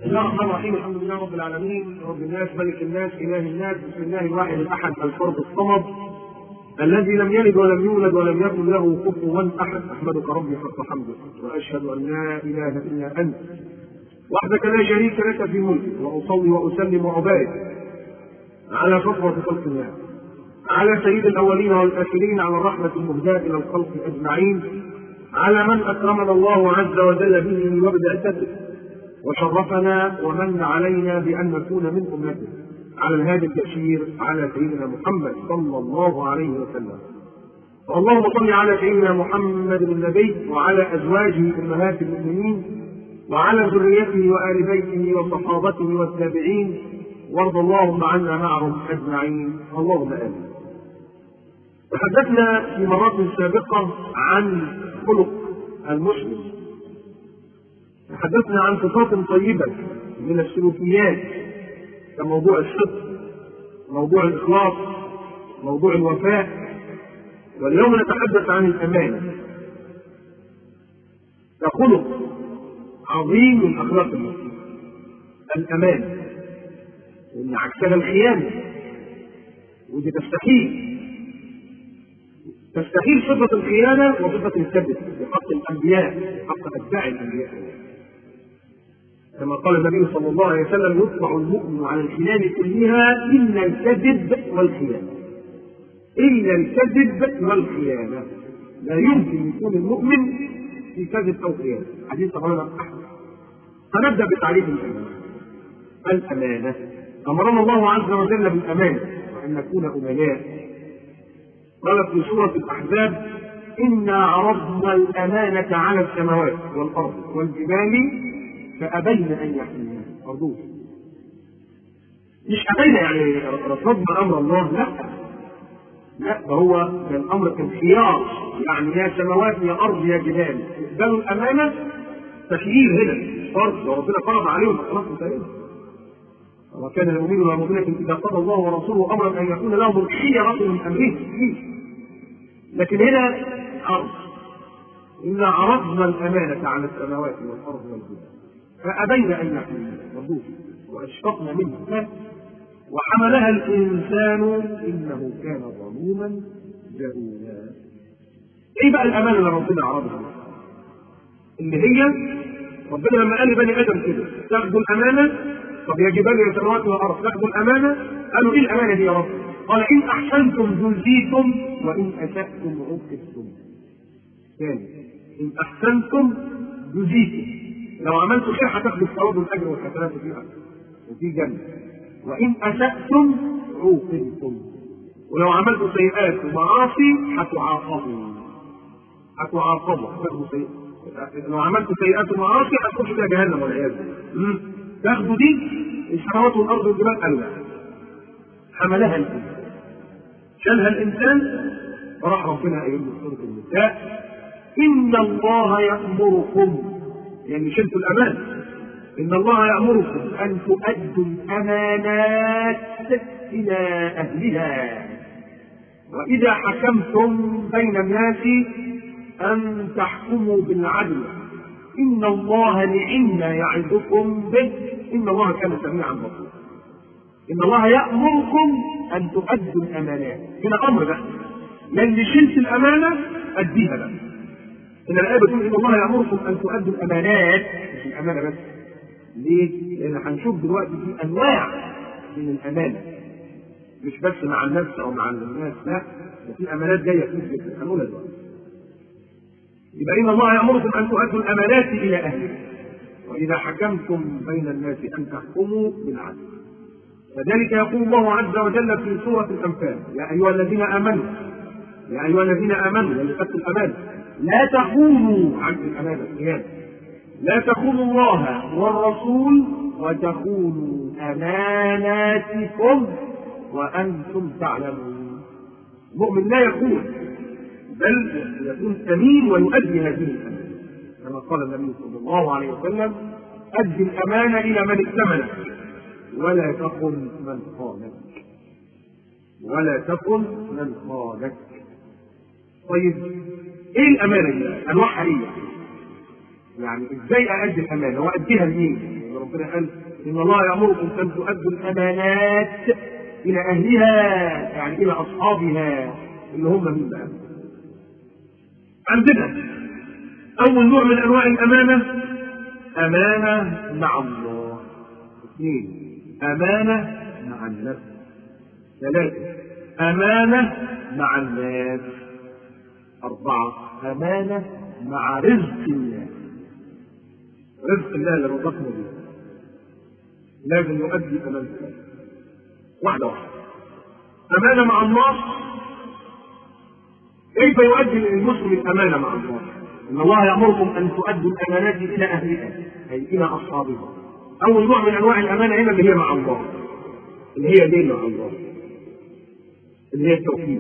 بسم الله الرحمن الرحيم الحمد لله رب العالمين رب الناس ملك الناس اله الناس بسم الله الواحد الاحد الفرد الصمد الذي لم يلد ولم يولد ولم يكن له كفوا احد احمدك ربي حق حمدك واشهد ان لا اله الا انت وحدك لا شريك لك في ملكك واصلي واسلم وابارك على صفوه خلق الله على سيد الاولين والاخرين على الرحمه المهداه الى الخلق اجمعين على من اكرمنا الله عز وجل به وبدعته وشرفنا ومن علينا بان نكون من امته على الهادي البشير على سيدنا محمد صلى الله عليه وسلم اللهم صل على سيدنا محمد النبي وعلى ازواجه امهات المؤمنين وعلى ذريته وال بيته وصحابته والتابعين وارض اللهم عنا معهم اجمعين اللهم امين تحدثنا في مرات سابقه عن خلق المسلم تحدثنا عن صفات طيبه من السلوكيات كموضوع الصدق موضوع الاخلاص موضوع الوفاء واليوم نتحدث عن الامانه كخلق عظيم من اخلاق المسلم الامانه وان عكسها الخيانه ودي تستحيل تستحيل صفة الخيانة وصفة الكذب في حق الأنبياء في حق أتباع الأنبياء كما قال النبي صلى الله عليه وسلم يطبع المؤمن على الخيانة كلها إلا الكذب والخيانة إلا الكذب والخيانة لا يمكن يكون المؤمن في كذب أو خيانة حديث أخبرنا أحمد فنبدأ بتعريف الأمانة الأمانة أمرنا الله عز وجل بالأمانة وأن نكون أمناء قال في سورة الأحزاب إنا عرضنا الأمانة على السماوات والأرض والجبال فأبين أن يحملنها أرضوه مش أبين يعني رفضنا أمر الله لا لا ده هو الأمر كان خيار يعني يا سماوات يا أرض يا جبال اقبلوا الأمانة تخيير هنا فرض وربنا فرض عليهم خلاص انتهينا وكان المؤمن والمؤمنة إذا قضى الله ورسوله أمرا أن يكون لهم الخيرة من أمره لكن هنا عرض إنا عرضنا الأمانة على السماوات والأرض والجبال فأبين أن يحملنها مردود وأشفقنا منها وحملها الإنسان إنه كان ظلوما جهولا إيه بقى الأمانة اللي ربنا عرضها اللي هي ربنا لما قال لبني آدم كده تاخدوا الأمانة طب يا جبال يا سماوات والارض تاخذوا الامانه قالوا ايه الامانه دي يا رب؟ قال ان احسنتم جزيتم وان اساتم عوقبتم. ثاني ان احسنتم جزيتم لو عملتوا خير هتاخدوا الثواب والاجر والحسنات فيها وفي جنه وان اساتم عوقبتم ولو عملتوا سيئات ومعاصي هتعاقبوا هتعاقبوا هتاخدوا سيئات لو عملتوا سيئات ومعاصي هتخشوا فيها جهنم والعياذ بالله تاخدوا دي السماوات والارض والجبال قالوا لا حملها الانسان شالها الانسان فراح ربنا قايل في سوره النساء ان الله يامركم يعني شلتوا الامان ان الله يامركم ان تؤدوا الامانات الى اهلها واذا حكمتم بين الناس ان تحكموا بالعدل إن الله نعم يعظكم به إن الله كان سميعا بصيرا إن الله يأمركم أن تؤدوا الأمانات هنا أمر بقى لأن شلت الأمانة أديها بقى إن الآية بتقول إن الله يأمركم أن تؤدوا الأمانات مش الأمانة بس ليه؟ لأن هنشوف دلوقتي في أنواع من الأمانة مش بس مع النفس أو مع الناس لا ده في أمانات جاية في مثل هنقولها دلوقتي يبقى إن الله يأمركم أن تؤدوا الأمانات إلى أهلها وإذا حكمتم بين الناس أن تحكموا بالعدل وذلك يقول الله عز وجل في سورة الأنفال يا أيها الذين آمنوا يا أيها الذين آمنوا اللي خدتوا الأمانة لا تخونوا عن الأمانة القيامة لا تخونوا الله والرسول وتخونوا أماناتكم وأنتم تعلمون المؤمن لا يخون بل يكون امين ويؤدي هذه الامانه كما قال النبي صلى الله عليه وسلم ادي الامانه الى من ائتمنك ولا تخن من خانك ولا تخن من خانك طيب ايه الامانه دي؟ انواعها ايه؟ يعني ازاي اادي الامانه واديها لمين؟ ربنا قال ان الله يامركم ان تؤدوا الامانات الى اهلها يعني الى اصحابها اللي هم مين بقى؟ عندنا اول نوع من انواع الامانه امانه مع الله اثنين امانه مع النفس ثلاثه امانه مع الناس اربعه امانه مع رزق الله رزق الله اللي رزقنا به لازم نؤدي امانته واحده واحده امانه مع الله كيف يؤدي المسلم الامانه مع الله ان الله يامركم ان تؤدوا الامانات الى اهلها اي الى اصحابها اول نوع من انواع الامانه هنا اللي هي مع الله اللي هي دين مع الله اللي هي التوحيد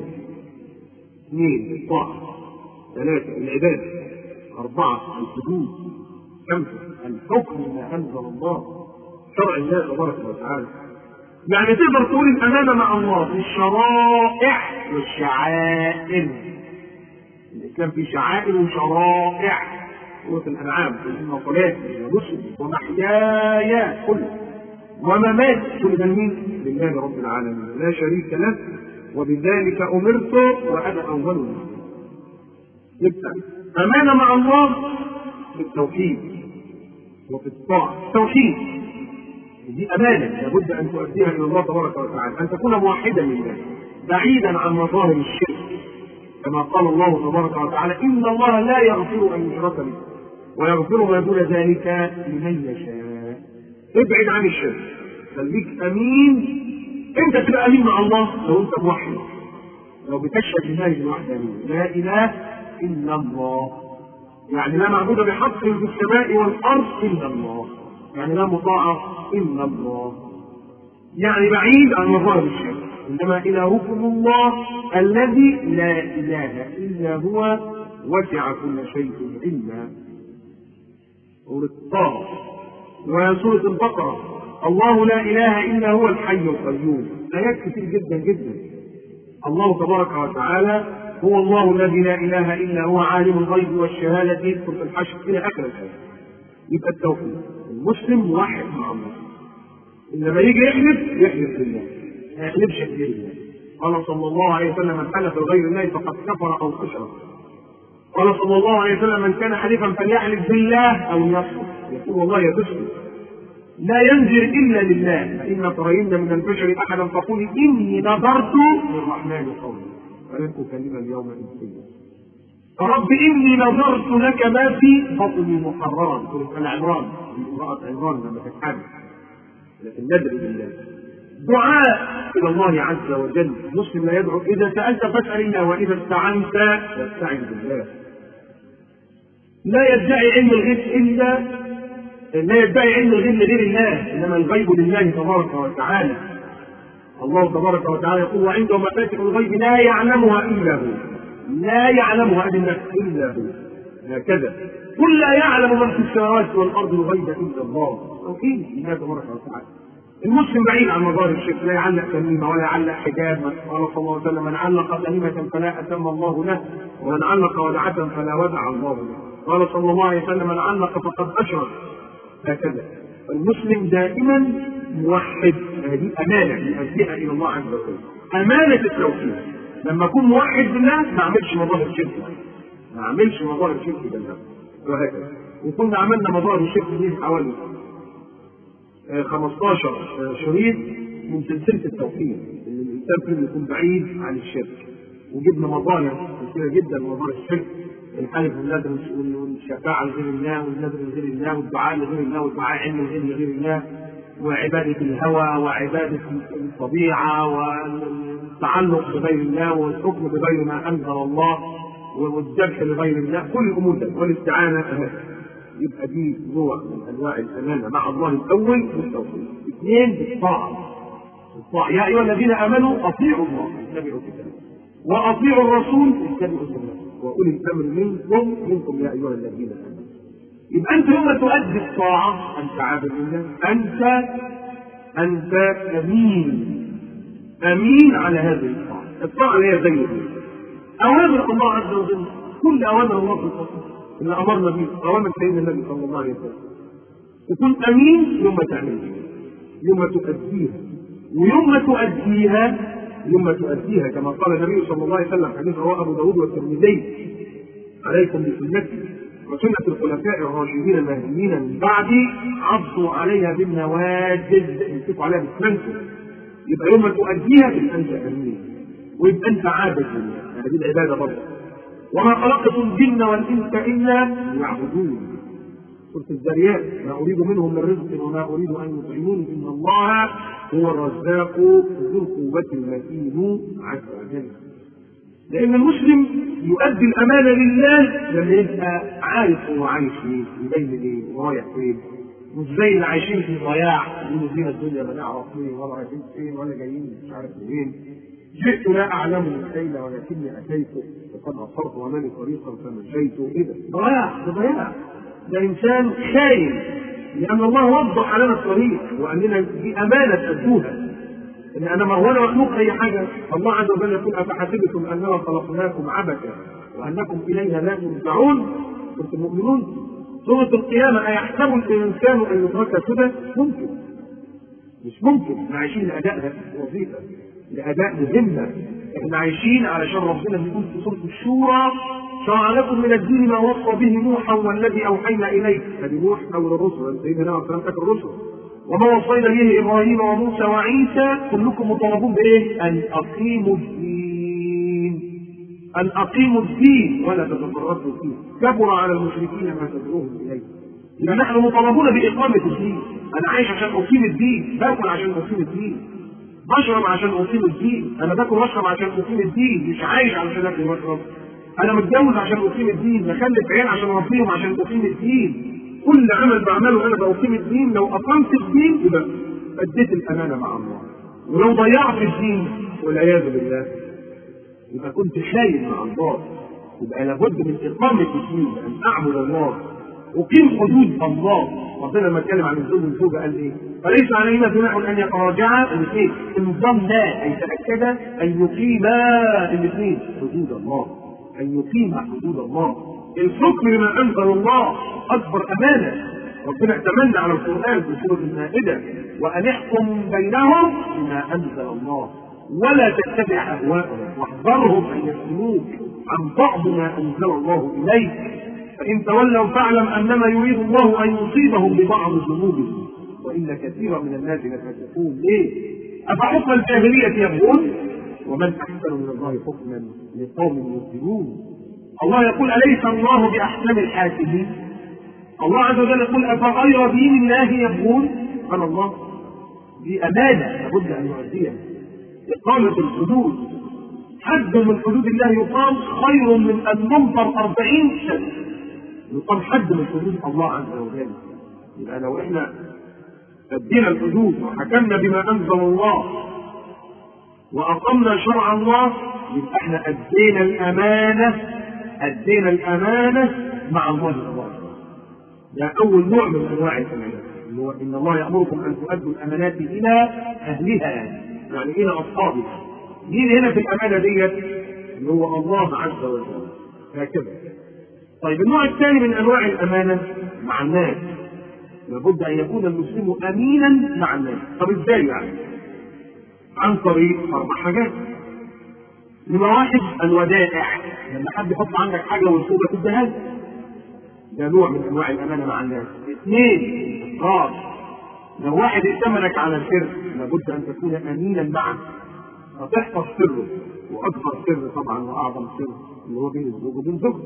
اثنين الطاعه ثلاثه العباده اربعه الحدود خمسه الحكم بما انزل الله شرع الله تبارك وتعالى يعني تقدر تقول الامانه مع الله في الشرائع والشعائر الاسلام فيه شعائر وشرائع سوره الانعام ان صلاتي ونسكي ومحياي كله ومماتي كل ده مين؟ لله رب العالمين لا شريك له وبذلك امرت وانا اول المسلمين يبقى امانه مع الله في التوحيد وفي الطاعه التوحيد دي امانه لابد ان تؤديها الى الله تبارك وتعالى ان تكون موحدا لله بعيدا عن مظاهر الشرك كما قال الله تبارك وتعالى ان الله لا يغفر ان يشرك به ويغفر ما دون ذلك لمن يشاء ابعد عن الشرك خليك امين انت تبقى امين مع الله لو انت موحد لو بتشهد لله بالوحدانيه لا اله الا الله يعني لا معبود بحق في السماء والارض الا الله يعني لا مطاع الا الله يعني بعيد عن مظاهر الشرك انما الهكم الله الذي لا اله الا هو وسع كل شيء علما سورة طه وسورة البقرة الله لا إله إلا هو الحي القيوم آيات كتير جدا جدا الله تبارك وتعالى هو الله الذي لا إله إلا هو عالم الغيب والشهادة سورة الحشر إلى آخر الآية يبقى التوحيد المسلم واحد مع الله إنما يجي يحلف يحلف بالله ما يحلفش بغير الله قال صلى الله عليه وسلم من حلف بغير الله فقد كفر أو أشرك قال صلى الله عليه وسلم من كان حليفا فليحلف بالله او يصمت يقول والله يا تسلم لا ينذر الا لله فان ترين من البشر احدا فقولي اني نذرت للرحمن قولي فلن اكلم اليوم انسيا فرب اني نذرت لك ما في بطني محررا سوره العمران امراه عمران لما تتحدث لكن ندعو بالله دعاء الى الله عز وجل مسلم لا يدعو اذا سالت فاسال الله واذا استعنت فاستعن بالله لا يدعي علم الغيب الا لا يدعي علم الغيب لغير الله انما الغيب لله تبارك وتعالى الله تبارك وتعالى يقول وعنده مفاتح الغيب لا يعلمها الا هو لا يعلمها الا هو هكذا قل لا يعلم من في السماوات والارض الغيب الا الله توحيد لله تبارك وتعالى المسلم بعيد عن مظاهر الشرك لا يعلق تميمه ولا يعلق حجاب قال صلى الله عليه وسلم من علق تميمه فلا اتم الله له ومن علق ودعه فلا ودع الله له قال صلى الله عليه وسلم من علق فقد اشرك هكذا المسلم دائما موحد هذه امانه يؤديها الى الله عز وجل امانه التوحيد لما اكون موحد بالله ما اعملش مظاهر شرك ما اعملش مظاهر شرك بالله وهكذا وكنا عملنا مظاهر الشرك دي حوالي 15 شريط من سلسله التوحيد ان الانسان فيه يكون بعيد عن الشرك وجبنا مظاهر كثيره جدا مظاهر الشرك الحلف والنذر والشفاعه لغير الله والنذر لغير الله والدعاء لغير الله والدعاء علم الغير لغير الله وعبادة الهوى وعبادة الطبيعة والتعلق بغير الله والحكم بغير ما أنزل الله والذبح لغير الله كل الأمور ده والاستعانة يبقى دي نوع من انواع الامانه مع الله الاول بالتوحيد اثنين بالطاعه الطاعه يا ايها الذين امنوا اطيعوا الله اتبعوا كتابه واطيعوا الرسول اتبعوا سنته واولي الامر منكم منكم يا ايها الذين امنوا يبقى انت يوم تؤدي الطاعه انت عابد لله انت انت امين امين على هذه الطاعه الطاعه اللي هي زي اوامر الله عز وجل كل اوامر الله في القران اللي امرنا به اوامر سيدنا النبي صلى الله عليه وسلم تكون امين يوم ما تعملها يوم ما تؤديها ويوم ما تؤديها يوم ما تؤديها كما قال النبي صلى الله عليه وسلم حديث رواه ابو داود والترمذي عليكم بسنتي وسنة الخلفاء الراشدين المهديين من بعدي عضوا عليها بالنواجذ امسكوا عليها بسنانكم يبقى يوم ما تؤديها تبقى انت امين ويبقى انت عابد لله هذه العباده برضه وما خلقت الجن والانس الا ليعبدون سورة الذريات ما أريد منهم من رزق وما أريد أن يطعمون إن الله هو الرزاق ذو القوة المتين عز وجل لأن المسلم يؤدي الأمانة لله لما يبقى عارف هو عايش فين يبين ايه ورايح فين مش زي اللي عايشين في ضياع يقولوا فينا الدنيا ما نعرف فين ولا رايحين فين ولا جايين مش عارف منين جئت لا أعلم السيل ولكني أتيت وقد أبصرت أمامي طريقا فمشيت إذا ضياع ده ضياع ده إنسان خاين لأن الله وضح لنا الطريق وأننا دي أمانة تأدوها إن أنا ما هو أنا مخلوق أي حاجة الله عز وجل يقول أفحسبتم أننا خلقناكم عبثا وأنكم إلينا لا ترجعون كنتم مؤمنون سورة القيامة أيحسب الإنسان أن يترك سدى؟ ممكن مش ممكن احنا عايشين لأداء وظيفة لأداء مهمة احنا عايشين علشان ربنا بيقول في سورة الشورى شرع لكم من الدين ما وصى به نوحا والذي أوحينا إليك هذه نوح أول الرسل سيدنا نوح السلام فاكر الرسل وما وصينا به إبراهيم وموسى وعيسى كلكم مطالبون بإيه؟ أن أقيموا الدين أن أقيموا الدين ولا تتفرقوا فيه كبر على المشركين ما تدعوهم إليه إذا نحن مطالبون بإقامة الدين أنا عايش عشان أقيم الدين باكل عشان أقيم الدين بشرب عشان أقيم الدين أنا باكل واشرب عشان أقيم الدين مش عايش علشان آكل واشرب أنا متجوز عشان أقيم الدين بخلف عيال عشان أربيهم عشان أقيم الدين كل عمل بعمله أنا بأقيم الدين لو أقمت الدين يبقى أديت الأمانة مع الله ولو ضيعت الدين والعياذ بالله يبقى كنت خاين مع الله يبقى لابد من إقامة الدين أن أعبد الله أقيم حدود الله ربنا لما اتكلم عن الزوج والزوجة قال إيه؟ فليس عليهما جناح أن يتراجعا الاثنين إن ضمنا أي تأكد أن يقيما الاثنين حدود الله أن يقيم حدود الله الحكم لما أنزل الله أكبر أمانة ربنا اتمنى على القرآن في سورة المائدة وأن احكم بينهم بما أنزل الله ولا تتبع أهواءهم واحذرهم أن يفتنوك عن بعض ما أنزل الله إليك فإن تولوا فاعلم أنما يريد الله أن يصيبهم ببعض ذنوبهم وإن كثيرا من الناس لفاسقون ليه؟ أفحكم الجاهلية يبغون ومن أحسن من الله حكما لقوم يوقنون الله يقول أليس الله بأحسن الحاكمين الله عز وجل يقول أفغير دين الله يبغون سبحان الله دي أمانة لابد أن يؤديها إقامة الحدود حد من حدود الله يقام خير من أن نمطر أربعين سنة يقام حد من حدود الله عز وجل يبقى لو احنا أدينا الحدود وحكمنا بما أنزل الله وأقمنا شرع الله يبقى احنا أدينا الأمانة أدينا الأمانة مع الله سبحانه ده أول نوع من أنواع الأمانات اللي هو إن الله يأمركم أن تؤدوا الأمانات إلى أهلها يعني, يعني إلى أصحابها مين هنا في الأمانة ديت اللي هو الله عز وجل هكذا طيب النوع الثاني من أنواع الأمانة مع الناس لابد أن يكون المسلم أمينا مع الناس طب إزاي يعني؟ عن طريق أربع حاجات نمرة واحد الودائع لما حد يحط عندك حاجة والفوضى تديها له ده نوع من انواع الامانه مع الناس. اثنين اقرار لو واحد ائتمنك على سر لابد ان تكون امينا معه فتحفظ سره واكبر سر طبعا واعظم سر اللي هو بين الزوج وبين زوجته.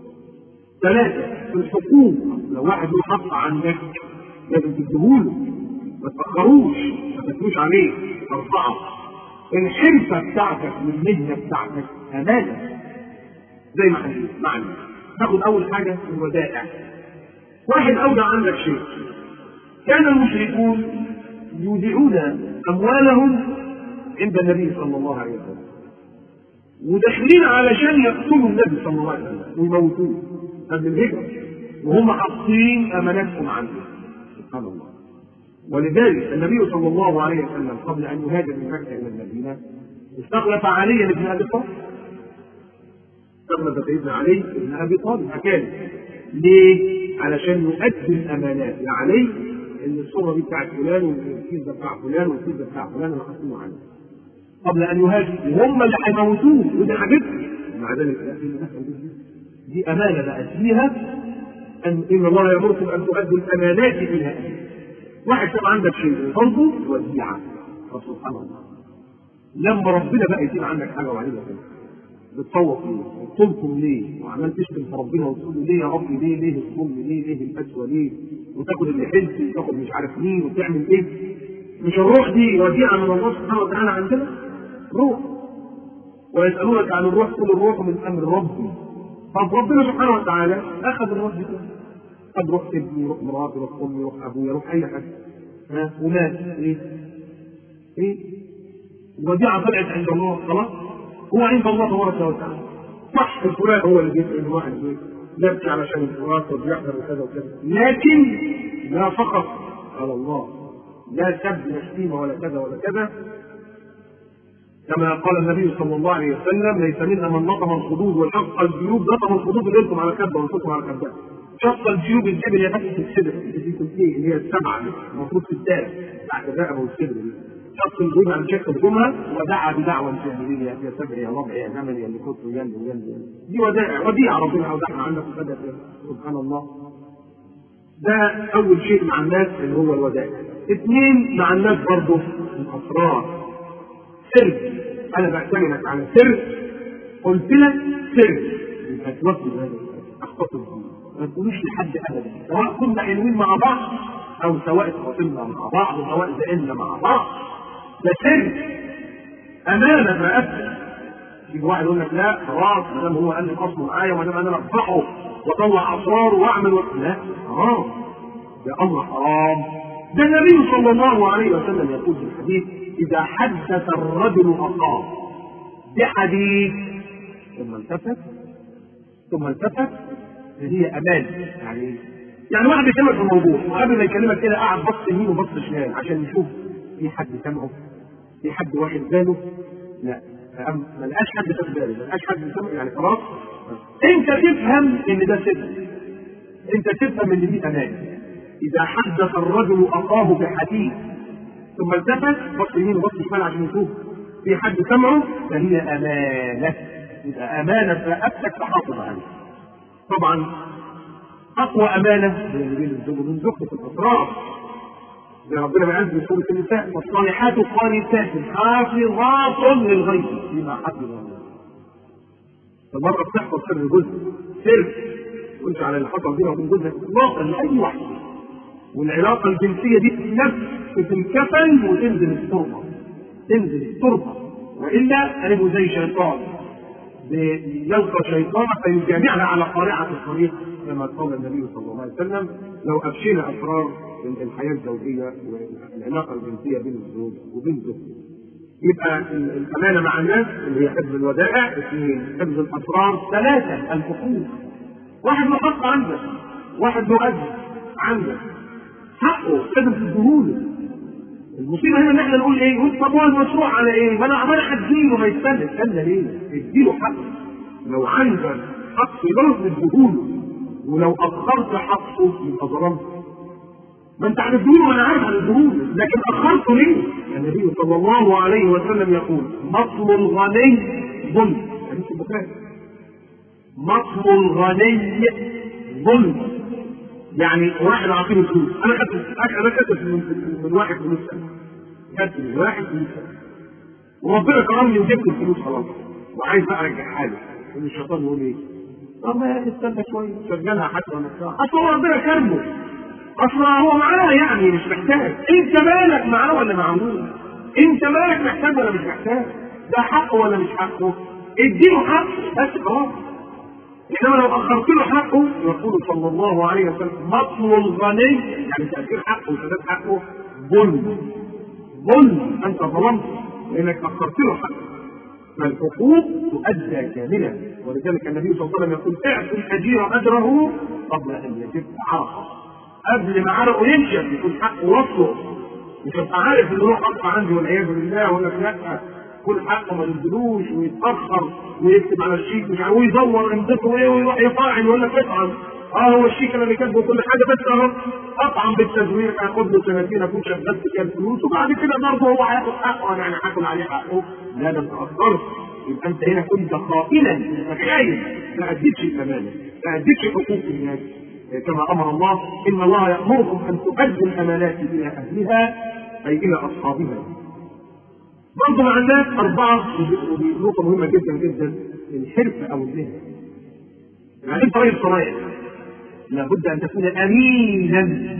ثلاثه في الحقوق لو واحد له حق عندك لازم تديهوله ما تاخروش ما تاكلوش عليه اربعه الحرفه بتاعتك والمهنه بتاعتك امانه زي ما احنا معنى ناخد اول حاجه الودائع واحد اودع عندك شيء كان المشركون يودعون اموالهم عند النبي صلى الله عليه وسلم وداخلين علشان يقتلوا النبي صلى الله عليه وسلم ويموتوه قبل الهجره وهم حاطين اماناتهم عنده سبحان الله ولذلك النبي صلى الله عليه وسلم قبل ان يهاجر من مكه الى المدينه استخلف علي بن ابي طالب استخلف سيدنا علي بن ابي طالب مكانه ليه؟ علشان يؤدي الامانات يا علي ان الصوره دي بتاعت فلان والكيس ده بتاع فلان والكيس ده بتاع فلان انا هقسمه عنه قبل ان يهاجر وهم اللي هيموتوه ودي حبيبتي مع ذلك دي امانه بقى فيها ان ان الله يامركم ان تؤدوا الامانات الى اهلها واحد كان عندك شيء برضه وديعه فسبحان الله لما ربنا بقى يجيب عندك حاجه وعليها كده بتصوت ليه؟ وتلطم ليه؟ وعمال تشتم في ربنا وتقول له ليه يا رب ليه؟ ليه الظلم ليه؟ ليه القسوه ليه؟ وتاخد اللي حلت وتاخد مش عارف مين وتعمل ايه؟ مش الروح دي وديعه من الله سبحانه وتعالى عندنا؟ روح ويسالونك عن الروح قل الروح من امر ربي طب ربنا سبحانه وتعالى اخذ الروح دي كلها قد روح ابني روح مراتي روح امي روح ابويا روح اي حد ها ومات ايه؟ ايه؟ وديعه طلعت عند الله خلاص هو عند الله تبارك وتعالى صح الفلان هو اللي بيسال الواحد يبكي علشان الفراق وبيحضر وكذا وكذا لكن لا فقط على الله لا سب لا شتيمه ولا كذا ولا كذا كما قال النبي صلى الله عليه وسلم ليس منا من لطم الخدود والحق الجيوب لطم الخدود اللي لكم على كذا وانتم على كذا شق الجيوب الجبل يا بس الصدر دي تنتهي اللي هي السبعه المفروض في الدار بعد الرقبه والصدر دي شق الجيوب عن شق الجمعه ودعا بدعوى الجاهليه يا سبع يا ربع يا نمل يا اللي كنت يلي ويلي دي ودائع وديعه ربنا اودعنا عنك وكذا سبحان الله ده اول شيء مع الناس اللي هو الودائع اثنين مع الناس برضه الاسرار سر انا بعتمدك على سر قلت لك سر يبقى توفي هذا اختصر ما تقولوش لحد ابدا سواء كنا حلوين مع بعض او سواء اتخاصمنا مع بعض سواء زعلنا مع بعض ده سر امانه رقبتك يجي واحد يقول لك لا خلاص ما دام هو قال لي خصمه معايا وما دام انا افضحه واطلع اسراره واعمل و... لا حرام ده امر حرام ده النبي صلى الله عليه وسلم يقول في الحديث إذا حدث الرجل أخاه بحديث ثم التفت ثم التفت هي أمان يعني يعني واحد بيكلمك في الموضوع وقبل ما يكلمك كده قاعد بص يمين وبص شمال عشان يشوف في حد سامعه في حد واخد باله لا ما لقاش حد خد باله ما لقاش حد سامع يعني خلاص انت تفهم ان ده سر انت تفهم ان دي امان اذا حدث الرجل اخاه بحديث ثم التفت بص يمين وبص شمال عشان يشوف في حد سمعه فهي امانه يبقى امانه رقبتك تحافظ عليها طبعا اقوى امانه هي اللي بين الزوج وبين زوجته في الاسرار زي ربنا ما قال في سوره النساء والصالحات قانتات حافظات للغيب فيما حفظ الله فمره بتحفظ سر جزء سر وانت على اللي حصل بينها وبين جوزها اطلاقا لاي واحد والعلاقه الجنسيه دي تنفس في الكفن وتنزل التربه تنزل التربه والا قلبه زي شيطان يلقى شيطان فيجامعها على قارعه الطريق كما قال النبي صلى الله عليه وسلم لو افشينا اسرار الحياه الزوجيه والعلاقه الجنسيه بين الزوج وبين زوجته يبقى الامانه مع الناس اللي هي حفظ الودائع اثنين حفظ الاسرار ثلاثه الحقوق واحد له حق عندك واحد له اجر عندك حقه لازم تديهوله المصيبه هنا ان احنا نقول ايه؟ يقول طب هو المشروع على ايه؟ ما انا عمال اديله ما يستنى استنى ليه؟ اديله حقه لو عندك حق لازم تديهوله ولو اخرت حقه يبقى ظلمت ما انت هتديله وانا عارف هتديهوله لكن اخرته ليه؟ النبي صلى الله عليه وسلم يقول مطل الغني ظلم حديث البخاري مطل الغني ظلم يعني واحد عاطيني فلوس انا خدت انا خدت من, من واحد فلوس خدت من واحد فلوس وربنا كرمني وجبت الفلوس خلاص وعايز بقى ارجعها له الشيطان يقول ايه؟ طب يا اخي استنى شويه شغلها حتى ولا بتاع اصل هو ربنا كرمه اصل هو معاه يعني مش محتاج انت مالك معاه ولا معهوش انت مالك محتاج ولا مش محتاج ده حقه ولا مش حقه اديله حقه بس خلاص انما لو اخرت له حقه يقول صلى الله عليه وسلم مطل الغني يعني تاخير حقه وسداد حقه ظلم ظلم انت ظلمت لانك اخرت له حقه فالحقوق تؤدى كامله ولذلك النبي صلى الله عليه وسلم يقول اعطي الاجير اجره قبل ان يجف عرقه قبل ما عرقه ينشف يكون حقه وصله مش هبقى عارف ان هو حق عندي والعياذ بالله ويقول لك لا كل حقه ما يدلوش ويتاخر ويكتب على الشيك مش عارف ويدور امضته وايه ويروح يفاعل ويقول لك افعل اه هو الشيك انا اللي كاتبه كل حاجه بس اهو اطعم بالتزوير هاخد له سنتين اكون شغلت فيها الفلوس وبعد كده برضه هو هياخد حقه انا يعني هاكل عليه حقه لا ده انت قصرت يبقى انت هنا كنت خائنا انت خاين ما اديتش الامانه ما اديتش حقوق الناس كما امر الله ان الله يامركم ان تؤدوا الامانات الى اهلها اي الى اصحابها برضه مع الناس اربعه ودي نقطه مهمه جدا جدا الحرفه او المهنه يعني انت راجل صنايعي لابد ان تكون امينا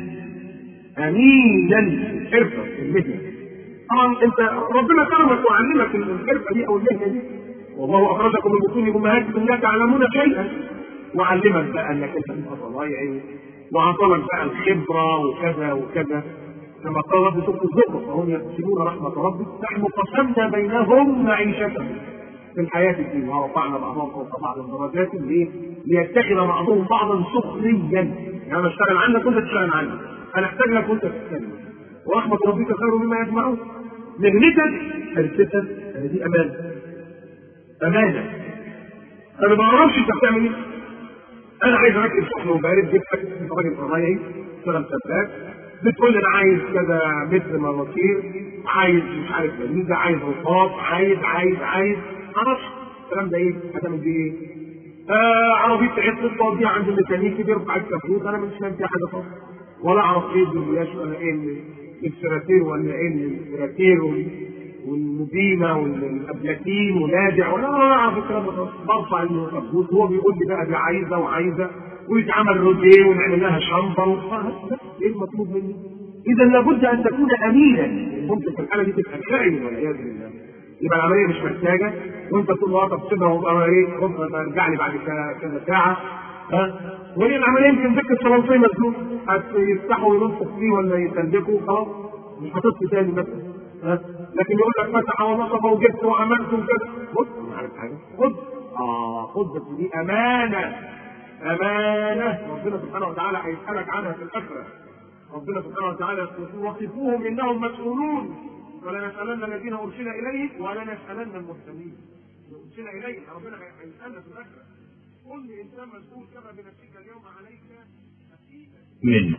امينا حرفه المهنه طبعا انت ربنا كرمك وعلمك الحرفه دي او المهنه دي والله اخرجكم من بطون امهاتكم لا تعلمون شيئا وعلمك بقى انك انت تبقى صنايعي وعطلك بقى الخبره وكذا وكذا كما قال رب سوره الزخرف وهم يقسمون رحمه ربك نحن قسمنا بينهم معيشتهم في الحياة الدنيا ورفعنا بعضهم فوق بعض درجات ليه؟ ليتخذ بعضهم بعضا سخريا يعني انا اشتغل عنك وانت تشتغل عني انا احتاج لك وانت تستلم ورحمة ربك خير مما يجمعون مهنتك حرفتك دي امانة امانة انا ما اعرفش انت بتعمل ايه انا عايز اركب شحن وبارد جبتك انت راجل صنايعي اشتغل سباك بتقول لي انا عايز كذا متر مواتير عايز مش عارف ميزه عايز رصاص عايز عايز عايز معرفش الكلام ده ايه؟ هتعمل بيه ايه؟ آه عربيه عطل توديها عند الميكانيكي بيرفع الكبوت انا مش فاهم فيها حاجه خالص ولا اعرف ايه الدبلياش ولا ايه السراتير ولا ايه السراتير والمبينه والابلاتين ونادع ولا ولا اعرف الكلام ده خالص برفع الكبوت هو بيقول لي بقى دي عايزه وعايزه ويتعمل روتيه ونعمل لها شنطه ايه المطلوب مني؟ اذا لابد ان تكون امينا ممكن في الحاله دي تبقى خائن والعياذ بالله يبقى العمليه مش محتاجه وانت تقول له طب سيبها وابقى ايه ربما ارجع لي بعد كذا ساعه ها وهي العمليه يمكن ذكر الصلاه مسدود يفتحوا وينفخ فيه ولا يسلكوا خلاص مش هتطفي تاني مثلا ها لكن يقول لك فتح ونصب وجبت وعملت وكذا خد عارف حاجه خد اه خد بس دي امانه امانه ربنا سبحانه وتعالى هيسالك عنها في الاخره ربنا سبحانه وتعالى يقول وقفوهم انهم مسؤولون ولنسالن الذين ارسل اليه ولنسالن المرسلين ارسل اليه ربنا هيسالنا في الاخره كل انسان مسؤول كما بنفسك اليوم عليك من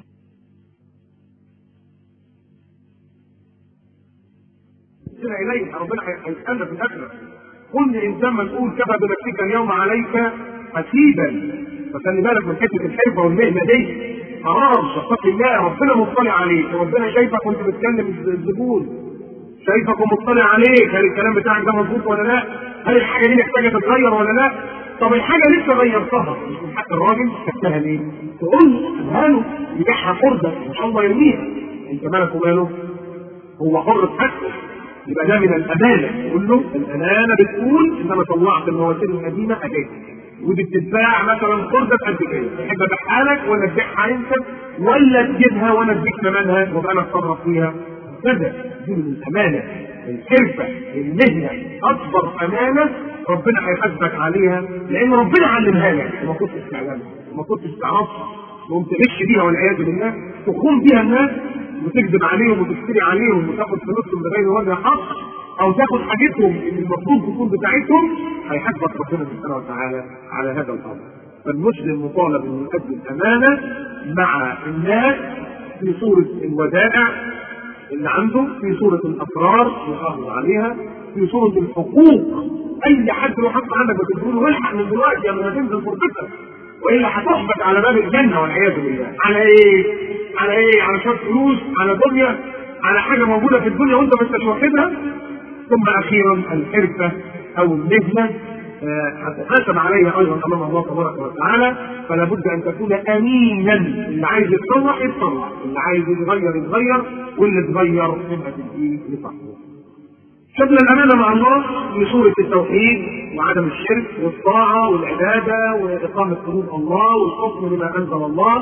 ارسل اليه ربنا هيسالنا في الاخره كل انسان مسؤول كما بنفسك اليوم عليك حسيبا فخلي بالك من حته الحرفه والمهنه دي حرام اتق الله ربنا مطلع عليك ربنا شايفك وانت بتكلم الزبون شايفك ومطلع عليك هل الكلام بتاعك ده مظبوط ولا لا؟ هل الحاجه دي محتاجه تتغير ولا لا؟ طب الحاجه لسه غيرتها مش من حق الراجل خدتها ليه؟ تقول له له يبيعها فرده ان شاء الله يرميها انت مالك وماله؟ هو حر في حقه يبقى ده من الامانه تقول له الامانه بتقول ان انا طلعت المواسير القديمه اجازه ودي بتتباع مثلا خردة قد كده تحب ابيعها لك ولا تبيعها انت ولا تجيبها وانا اديك ثمنها وابقى انا اتصرف فيها كذا دي من الامانه الحرفه المهنه اكبر امانه ربنا هيحاسبك عليها لان ربنا علمها لك وما كنتش تعلمها وما كنتش تعرفها تقوم تغش بيها والعياذ بالله تخون بيها الناس وتكذب عليهم وتشتري عليهم وتاخد فلوسهم بغير وجه حق او تاخد حاجتهم اللي المفروض تكون بتاعتهم هيحاسبك ربنا سبحانه وتعالى على هذا الامر. فالمسلم مطالب انه يؤدي الامانه مع الناس في صوره الودائع اللي عنده في صوره الاسرار يحافظ عليها في صوره الحقوق اي حد له حق عندك بتقول له الحق من دلوقتي قبل ما تنزل فرصتك والا هتحبط على باب الجنه والعياذ بالله على ايه؟ على ايه؟ على شويه فلوس على دنيا على حاجه موجوده في الدنيا وانت ما انتش واخدها ثم اخيرا الحرفه او المهنه هتحاسب عليها ايضا امام الله تبارك وتعالى فلا بد ان تكون امينا اللي عايز يتصلح يتصلح اللي عايز يتغير يتغير واللي اتغير يبقى تديه لصاحبه شبنا الامانه مع الله في صوره التوحيد وعدم الشرك والطاعه والعباده واقامه حدود الله والحكم بما انزل الله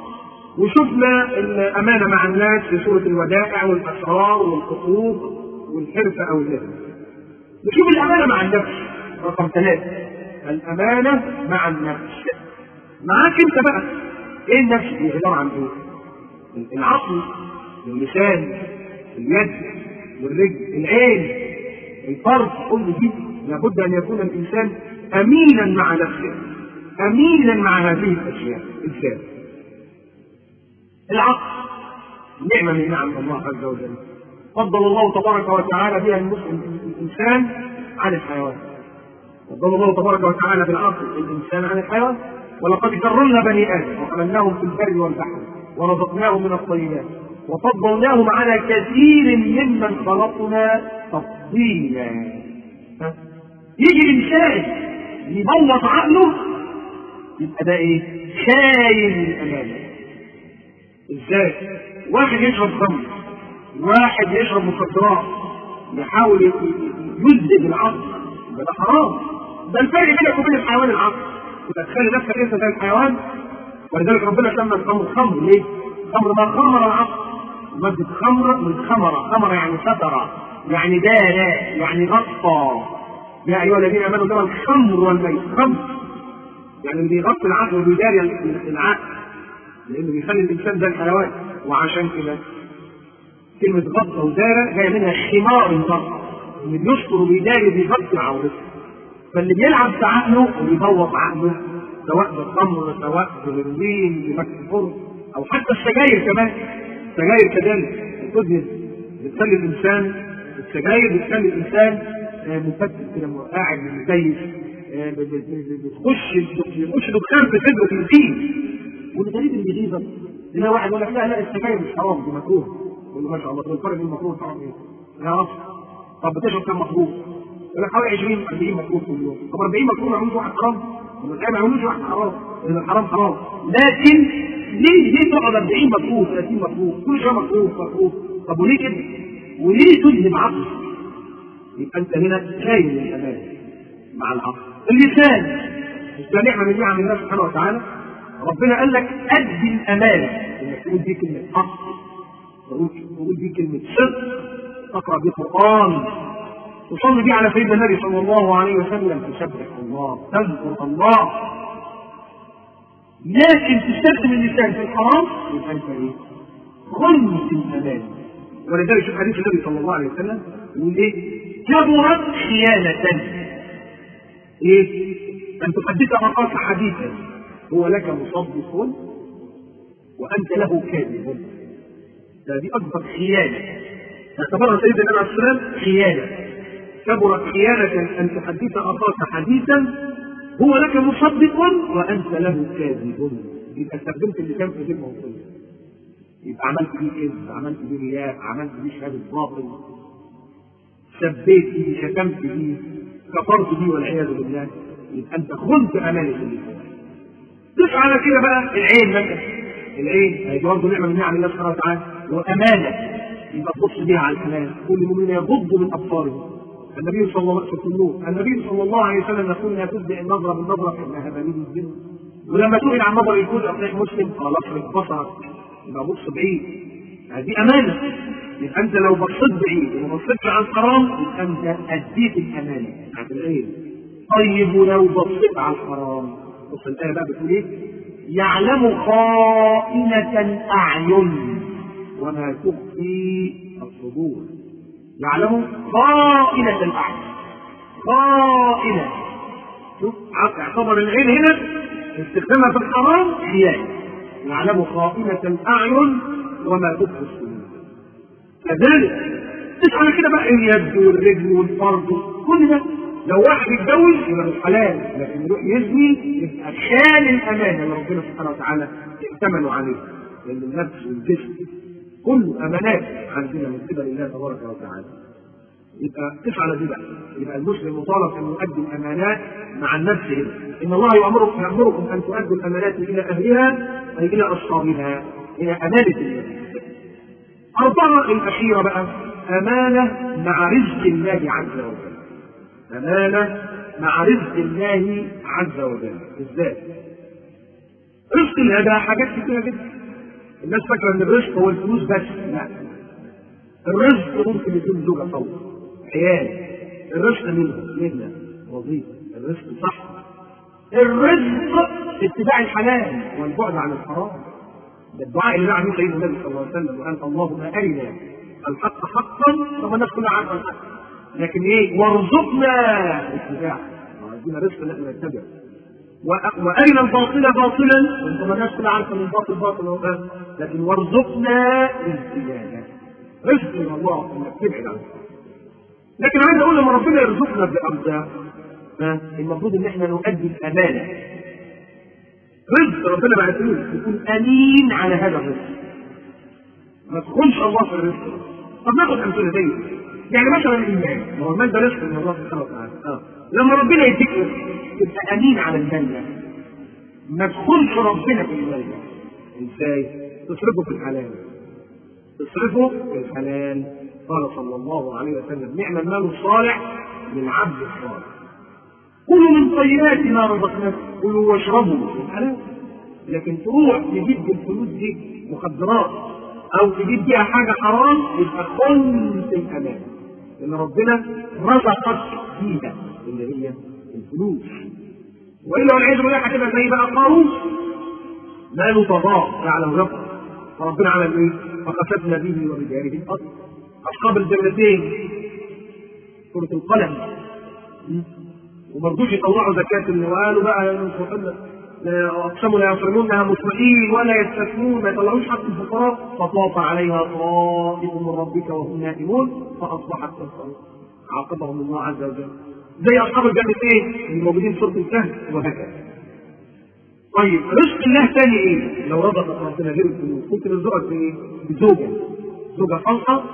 وشفنا الامانه مع الناس في صوره الودائع والاسرار والحقوق والحرفه او المهنه. نشوف الامانه مع النفس رقم ثلاثه الامانه مع النفس. معاك انت بقى ايه النفس دي عباره عن ايه؟ العقل اللسان اليد والرجل العين الفرد كل دي لابد ان يكون الانسان امينا مع نفسه امينا مع هذه الاشياء ازاي؟ العقل نعمه من نعم الله عز وجل فضل الله تبارك وتعالى بها المسلم الانسان عن الحيوان فضل الله تبارك وتعالى بالعقل الانسان عن الحيوان ولقد كرمنا بني ادم وحملناهم في البر والبحر ورزقناهم من الطيبات وفضلناهم على كثير ممن خلقنا تفضيلا يجي الانسان يبلط عقله يبقى ده ايه؟ خاين الامانه ازاي؟ واحد يشرب خمر واحد يشرب مخدرات يحاول يذهب العقل ده حرام ده الفرق بينك وبين الحيوان العقل يبقى تخلي نفسك انت زي الحيوان ولذلك ربنا سمى الخمر خمر ليه؟ خمر ما خمر العقل مادة خمر من خمرة خمرة يعني سترة يعني دار يعني غطى يا أيها الذين آمنوا إنما الخمر والميت خمر يعني بيغطي العقل وبيداري العقل لأنه بيخلي الإنسان زي الحيوان وعشان كده كلمة غطى ودارة جاية منها خمار الغطى اللي بيستر وبيداري وبيغطي عورته فاللي بيلعب في عقله وبيبوظ عقله سواء بالخمر سواء بالهيروين بمكس فرن او حتى السجاير كمان السجاير كذلك بتذهب بتخلي الانسان السجاير بتخلي الانسان مفتت كده قاعد متيس بتخش بتخش دخان في صدره في الدين والغريب اللي بيجيبك هنا واحد يقول لك لا لا السجاير مش حرام دي مكروه يقول له ما شاء الله الفرق بين المكروه طبعا ايه؟ يا رب طب بتشرب كم مكروه؟ يقول لك حوالي 20 40 مكروه كل يوم طب 40 مكروه ما يعملوش واحد حرام ما يعملوش واحد حرام لان الحرام حرام لكن ليه ليه تقعد 40 مكروه 30 مكروه كل شويه مكروه مكروه طب وليه كده؟ وليه تذهب عقل؟ يبقى انت هنا خاين للامان مع العقل اللسان ده نعمه من نعم الله سبحانه وتعالى ربنا قال لك ادي الامانه انك تقول دي كلمه حق تقول دي كلمه صدق تقرا بيه قران تصلي بيه على سيدنا النبي صلى الله عليه وسلم تسبح الله تذكر الله لكن تستخدم اللسان في الحرام يبقى انت ايه؟ خلص الامان ولذلك شوف حديث النبي صلى الله عليه وسلم يقول ايه؟ كبرت خيانة ايه؟ ان تحدث اخاك حديثا هو لك مصدق وانت له كاذب ده دي اكبر خيانه اعتبرها سيدنا النبي عليه السلام خيانه كبرت خيانه ان تحدث اخاك حديثا هو لك مصدق وانت له كاذب يبقى استخدمت اللسان في ذمه وصيه يبقى عملت بيه كذب عملت بيه رياء عملت بيه شهاده باطل سبيت بيه شتمت بيه كفرت بيه والعياذ بالله يبقى انت خنت امانه اللسان ضيف على كده بقى العين مثلا العين هي برضه نعمه من نعم الله سبحانه وتعالى وامانه يبقى تبص بيها على الحلال كل المؤمنين يغضوا من ابصارهم النبي صلى الله عليه وسلم النبي صلى الله عليه وسلم يقول لا تبدع النظره بالنظره فانها بليد الجن ولما سئل عن نظر الكل اصبح مسلم قال اصرف بصرك يبقى بص بعيد هذه امانه يبقى انت لو بصيت بعيد وما بصيتش على الحرام يبقى انت اديت الامانه بتاعت العين طيب ولو بصيت على الحرام بص الايه بقى بتقول ايه؟ يعلم خائنة الأعين وما تخفي الصدور يعلم خائنة الأعين خائنة شوف اعتبر العين هنا استخدامها في الحرام خيانة يعلم خائنة الأعين وما تخفي الصدور كذلك تسعى كده بقى اليد والرجل والفرد كل ده لو واحد يتجوز يبقى مش حلال لكن يروح يزني يبقى خان الامانه اللي ربنا سبحانه وتعالى ائتمنوا عليه لان النفس والجسم كله امانات عندنا من قبل الله تبارك وتعالى يبقى تفعل دي بقى يبقى المسلم مطالب ان يؤدي الامانات مع النفس هنا ان الله يامركم يامركم ان تؤدوا الامانات الى اهلها اي الى اصحابها الى امانه الله أربعة الأخيرة بقى أمانة مع رزق الله عز وجل أمانة مع رزق الله عز وجل إزاي؟ رزق الله ده حاجات كتيرة جدا الناس فاكرة إن الرزق هو الفلوس بس لا الرزق ممكن يكون زوجة صوت عيال الرزق منهم مهنة وظيفة الرزق صح الرزق اتباع الحلال والبعد عن الحرام ده الدعاء اللي دعا به سيدنا النبي صلى الله عليه وسلم وقال اللهم ارنا الحق حقا طب الناس كلها عارفه الحق لكن ايه وارزقنا اتباعه عندنا رزق ان احنا نتبع و- وارنا الباطل باطلا وانت ما الناس كلها عارفه ان الباطل باطل هو ده. لكن وارزقنا الزياده رزق من الله انك تبعد عنه لكن عايز اقول لما ربنا يرزقنا بالارزاق ها، المفروض ان احنا نؤدي الامانه رزق ربنا بعتلوش تكون امين على هذا الرزق ما تخونش الله في الرزق طب ناخد امثله زي يعني مثلا الايمان ما هو المال ده رزق من الله سبحانه وتعالى اه لما ربنا يديك رزق تبقى امين على المال ده ما تخونش ربنا في المال ده ازاي؟ تصرفه في الحلال تصرفه في الحلال قال صلى الله عليه وسلم نعم المال الصالح للعبد الصالح كلوا من طيبات ما رزقناكم كلوا واشربوا في الحلال لكن تروح تجيب بالفلوس دي مخدرات او تجيب بيها حاجه حرام يبقى خنت الامان لان ربنا رزقك فيها اللي هي الفلوس والا والعياذ بالله هتبقى زي بقى قارون ماله تضاع يعلم ربه فربنا عمل ايه؟ فخسفنا به وبداره الارض اصحاب الجنتين سوره القلم وما رضوش يطلعوا زكاة اللي وقالوا بقى اقسموا لا يصرمونها مطمئنين ولا يستثنون ما يطلعوش حق الفقراء فطاف عليها طائف من ربك وهم نائمون فاصبحت تنصر عاقبهم الله عز وجل زي اصحاب الجنتين الموجودين في سوره الكهف وهكذا طيب رزق الله تاني ايه؟ لو رزقك ربنا غير الفلوس ممكن يرزقك بايه؟ بزوجه زوجه صالحه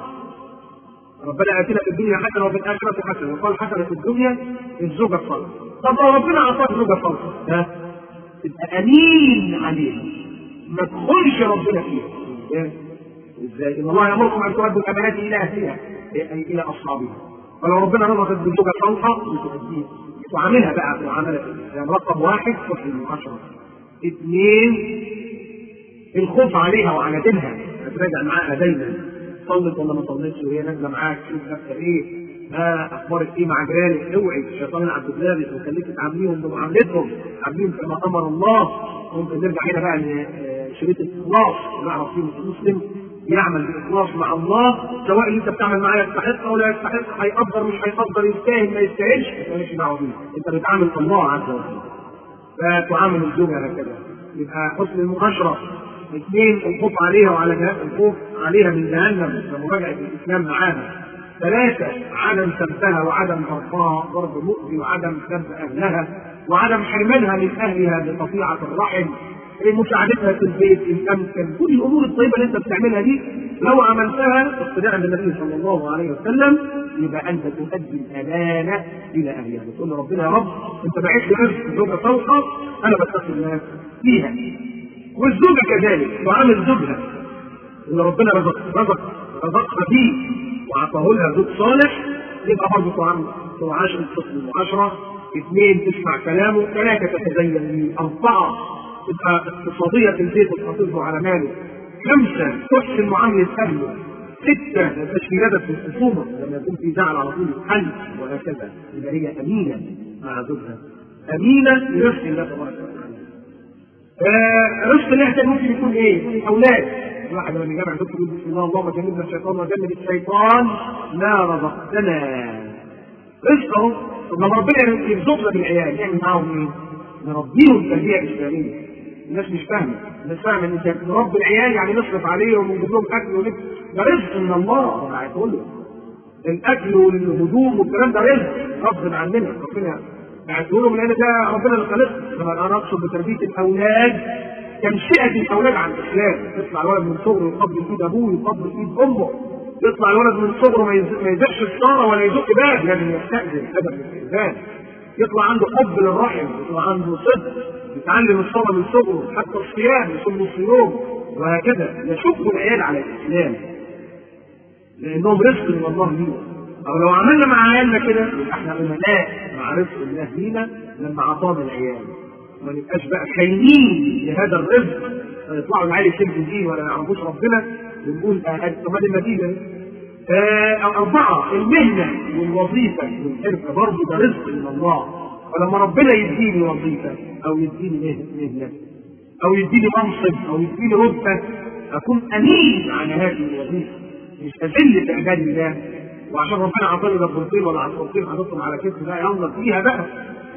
ربنا اتينا في الدنيا حسنه وفي الاخره حسنه وقال حسنه في الدنيا الزوجه الصالحه طب لو ربنا اعطاك زوجه صالحه ها تبقى امين عليها ما تخونش ربنا فيها إيه؟ ازاي؟ ان الله يامركم ان تؤدوا الامانات الى اهلها اي الى اصحابها فلو ربنا رزقك بزوجه صالحه وتؤديها وعاملها بقى معامله يعني رقم واحد حسن المعاشره اثنين الخوف عليها وعلى دينها هتراجع معاها دايما صلت ولا ما صليتش وهي نازله معاك شوف نفسها ايه ها اخبارك ايه مع جيرانك اوعي الشيطان يلعب بدماغك ويخليك تعامليهم بمعاملتهم عاملين كما امر الله ممكن نرجع هنا بقى لشريط الاخلاص نعرف فيه المسلم يعمل باخلاص مع الله سواء اللي انت بتعمل معاه يستحق او لا يستحق هيقدر مش هيقدر يستاهل ما يستاهلش مالكش دعوه بيه انت بتعامل الله عز وجل فتعامل الزوجه هكذا يبقى حسن المعاشره اثنين الخوف عليها وعلى جهاز الخوف عليها من جهنم ومراجعه الاسلام معاها ثلاثة عدم سبها وعدم ضربها ضرب مؤذي وعدم سب أهلها وعدم حرمانها من أهلها بقطيعة الرحم مساعدتها في البيت إن أمكن كل الأمور الطيبة اللي أنت بتعملها دي لو عملتها اقتداء بالنبي صلى الله عليه وسلم يبقى أنت تؤدي الأمانة إلى أهلها بتقول لربنا يا رب أنت بعت لي رزق زوجة صالحة أنا بتقي الناس فيها والزوجة كذلك تعامل زوجها اللي ربنا رزق رزق رزقها فيه وعطاه لها زوج صالح يبقى برضه تعامل تعاشر حسن المعاشرة اثنين تسمع كلامه ثلاثة تتزين به أربعة تبقى اقتصادية في البيت وتحافظ على ماله خمسة تحسن معاملة أهله ستة ما يبقاش في ندب في الخصومة لما يكون في زعل على طول الحل وهكذا يبقى هي أمينة مع زوجها أمينة لرزق الله تبارك وتعالى آه رزق الله ده ممكن يكون ايه؟ اولاد الواحد لما يجمع دكتور يقول بسم الله اللهم جنبنا الشيطان وجنب الشيطان ما رزقتنا رزقه لما ربنا يرزقنا بالعيال يعمل معاهم ايه؟ نربيهم تربيه اسلاميه الناس مش فاهمه الناس فاهمه ان انت نربي العيال يعني نصرف عليهم ونجيب لهم اكل ونجيب ده رزق من الله انا عايز اقول الاكل والهدوم والكلام ده رزق غصب عننا ربنا يقولوا من هنا ده ربنا اللي خلقنا انا اقصد بتربيه الاولاد تنشئه الاولاد عن الاسلام يطلع الولد من صغره يقبل ايد ابوه يقبل ايد امه يطلع الولد من صغره ما يزقش الصاره ولا يزق باب لازم يستاذن ادب الاستئذان يطلع عنده حب للرحم يطلع عنده صدق يتعلم الصلاه من صغره حتى الصيام يصوم الصيام وهكذا يشق العيال على الاسلام لانهم رزق من الله لينا او لو عملنا مع عيالنا كده يبقى احنا امناء مع رزق الله لينا لما اعطانا العيال ما نبقاش بقى خاينين لهذا الرزق يطلعوا العيال يسبوا دين ولا يعرفوش ربنا ونقول طب هذه النتيجه آه أربعة المهنة والوظيفة والحرفة برضه ده رزق من الله ولما ربنا يديني وظيفة أو يديني مهنة أو يديني منصب أو يديني رتبة أكون أمين على هذه الوظيفة مش أذل في عباد الله وعشان ربنا عطاني ضربتين ولا عصفورتين حاططهم على كتفي بقى يلا فيها بقى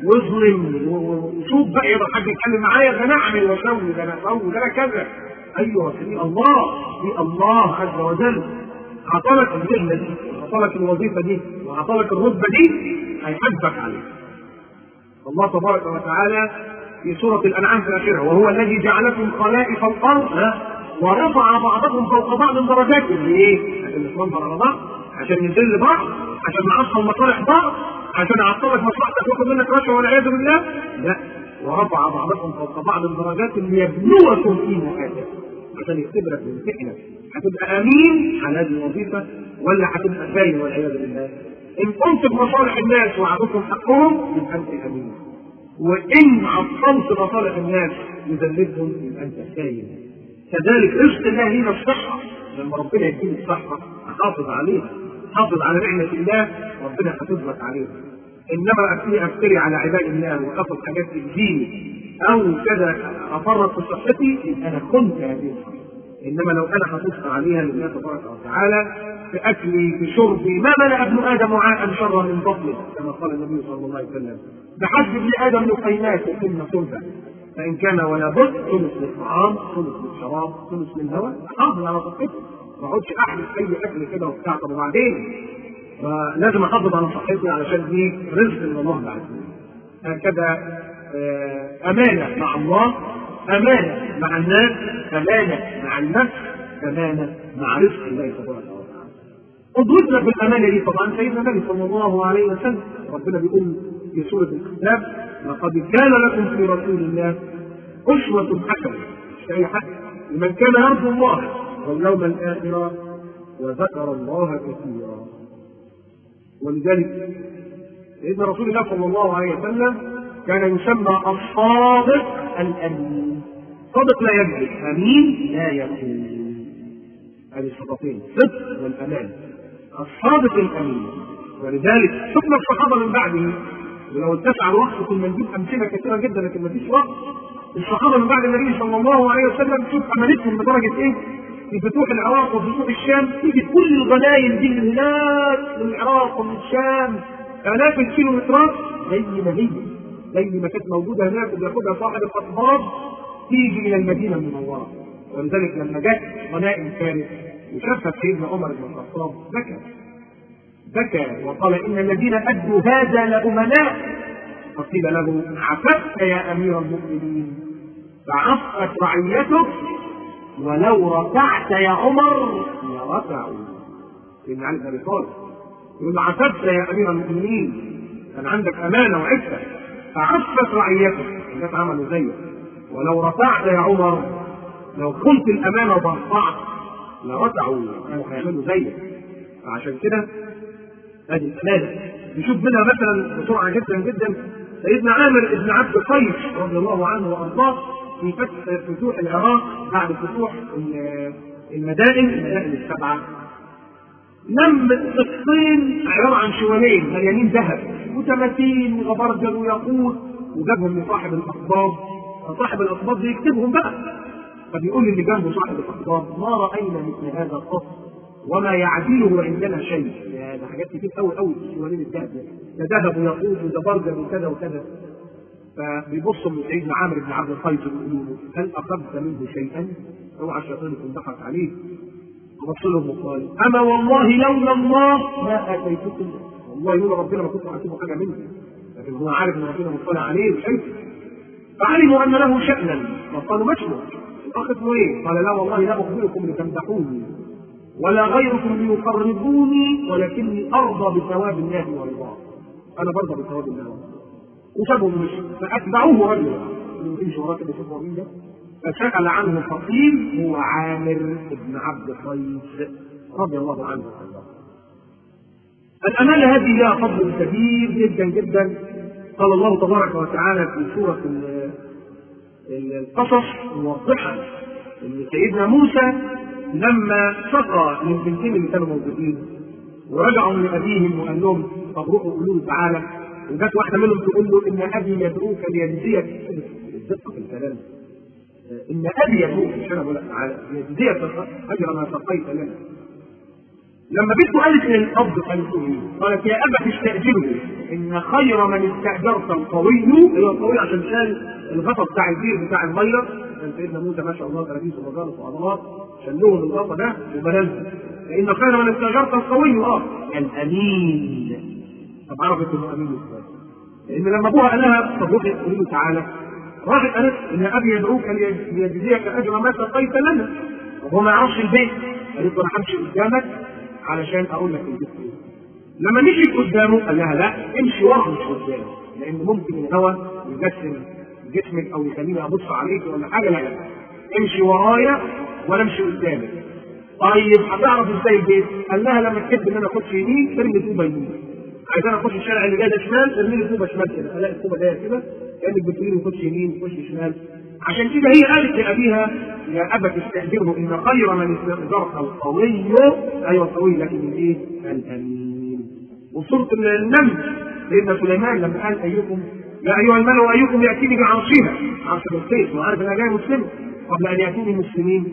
واظلم وشوف بقى يبقى حد يتكلم معايا ده انا اعمل واسوي ده انا اسوي ده انا كذا ايوه في الله في الله عز وجل عطلك المهنه دي عطلك الوظيفه دي وعطلك الرتبه دي هيحاسبك عليها الله تبارك وتعالى في سورة الأنعام في آخرها وهو الذي جعلكم خلائف الأرض ورفع بعضكم فوق بعض درجات ليه؟ عشان نتمنظر على بعض عشان نذل بعض عشان نعطل مصالح بعض عشان اعطلك مصلحتك واخد منك رشوه والعياذ بالله لا ورفع بعضكم فوق بعض درجات ليبلوكم فيما اتاكم عشان يختبرك ويمتحنك هتبقى امين على هذه الوظيفه ولا هتبقى خاين والعياذ بالله ان قمت بمصالح الناس وعطيتهم حقهم يبقى انت امين وان عطلت مصالح الناس وذلتهم يبقى انت خاين كذلك رزق الله هنا الصحه لما ربنا يديك الصحه حافظ عليها حافظ على نعمه الله ربنا حافظ عليها انما افتري افتري على عباد الله واخذ حاجات تجيني او كذا افرط في صحتي يبقى انا كنت هذه الصحه انما لو انا حافظت عليها لله تبارك وتعالى في اكلي في شربي ما ملا ابن ادم وعاء شرا من بطنه كما قال النبي صلى الله عليه وسلم بحسب ابن ادم لقيمات يتم ثلثا فان كان ولا بد ثلث للطعام ثلث للشراب ثلث للهواء احافظ على صحتي ما اقعدش احدث اي اكل كده وبتاع طب وبعدين فلازم احافظ على صحتي علشان دي رزق من الله عز وجل هكذا امانه مع الله امانه مع الناس امانه مع النفس امانه مع رزق الله تبارك وتعالى قدوتنا في الامانه دي طبعا سيدنا النبي صلى الله عليه وسلم ربنا بيقول في سوره الكتاب لقد كان لكم في رسول الله اسوه حسنه مش اي حد لمن كان يرجو الله واليوم الاخر وذكر الله كثيرا ولذلك سيدنا رسول الله صلى الله عليه وسلم كان يسمى الصادق الامين صادق لا يكذب امين لا يخون هذه الصفتين الصدق والامان الصادق الامين ولذلك ثم الصحابه من بعده ولو اتسع الوقت كنا نجيب امثله كثيره جدا لكن ما فيش وقت الصحابه من بعد النبي صلى الله عليه وسلم شوف امانتهم بدرجه ايه في فتوح العراق وفي فتوح الشام تيجي كل الغنايم دي من هناك من العراق ومن الشام آلاف الكيلومترات زي ما هي زي ما كانت موجودة هناك وبياخدها صاحب الأطباق تيجي إلى المدينة المنورة ولذلك لما جت غنائم فارس وشافها سيدنا عمر بن الخطاب بكى بكى وقال إن الذين أدوا هذا لأمناء فقيل له عففت يا أمير المؤمنين فعفت رعيتك ولو ركعت يا عمر لركعوا سيدنا علي بن ابي طالب يقول عففت يا امير المؤمنين كان عندك امانه وعفه فعفت رعيتك الناس عملوا زيك ولو رفعت يا عمر لو قلت الامانه وضرفعت لركعوا كانوا هيعملوا زيك فعشان كده ادي الامانه نشوف منها مثلا بسرعه جدا جدا سيدنا عامر بن عبد القيس رضي الله عنه وارضاه في فتح فتوح العراق بعد فتوح المدائن المدائن السبعه لم قطين عباره عن شوالين مليانين ذهب وتماثيل وغبرجل وياقوت وجابهم لصاحب الاقباض فصاحب الاقباض بيكتبهم بقى فبيقول اللي جنبه صاحب الاقباض ما راينا مثل هذا قط وما يعدله عندنا شيء يا ده حاجات كتير قوي قوي شوالين الذهب ده ذهب وياقوت وزبرجل وكذا وكذا فبيبصوا من سيدنا عامر بن عبد القيس ويقولوا له هل اخذت منه شيئا؟ اوعى الشيطان يكون ضحك عليه بص لهم وقال اما والله لولا الله ما اتيتكم والله لولا ربنا ما كنت اعطيكم حاجه منه لكن هو عارف ان ربنا مطلع عليه وشايفه فعلموا ان له شانا فقالوا مشمع الاخ اسمه ايه؟ قال لا والله لا اخبركم لتمدحوني ولا غيركم ليقربوني ولكني ارضى بثواب الله ورضاه انا برضى بثواب الله ورضاه وسابهم مشي فاتبعوه رجلا يمشي وراه كده يشوفوا مين ده فسال عنه فقيل هو عامر بن عبد قيس رضي الله عنه وارضاه الامانه هذه لها فضل كبير جدا جدا قال الله تبارك وتعالى في سوره القصص موضحا ان سيدنا موسى لما سقى للبنتين اللي كانوا موجودين ورجعوا لابيهم وقال لهم طب روحوا قولوا له تعالى وجت واحده منهم تقول له ان ابي يدعوك ليجزيك الدقه في الكلام ان ابي يدعوك مش انا بقول تعالى ليجزيك اجر ما سقيت لنا لما بنته قالت للاب قالت له ايه؟ قالت يا ابا استاجره ان خير من استاجرت القوي هو القوي عشان شال الغطا بتاع البير بتاع الميه كان سيدنا موسى ما شاء الله تلاميذ ومجالس وعضلات شلوه الغطا ده وبنزل فان خير من استاجرت القوي اه الامين طب عرفت انه امين ازاي؟ لان لما ابوها قال لها طب روحي قولي له تعالى راحت قالت ان ابي يدعوك ليجزيك اجر ما سقيت لنا وهو ما يعرفش البيت قالت له انا همشي قدامك علشان اقول لك البيت ايه لما مشيت قدامه قال لها لا امشي ورا مش قدامه لان ممكن الهوى يجسم جسمك او يخليني ابص عليك ولا حاجه لا لا امشي ورايا ولا امشي قدامك طيب هتعرف ازاي البيت؟ قال لها لما تحب ان انا اخش يمين ارمي طوبه يمين عايز انا اخش الشارع اللي جاي ده شمال ارمي لي طوبه شمال كده الاقي الطوبه جايه كده كانك بتقولي خش يمين خش شمال عشان كده هي قالت لابيها يا ابت استاجره ان خير من استاجرت القوي ايوه القوي لكن الايه؟ الامين وسوره النمل سيدنا سليمان لما قال ايكم يا ايها الملأ ايكم ياتيني بعرشها عرش بالسيف وعارف انا جاي مسلم قبل ان ياتوني مسلمين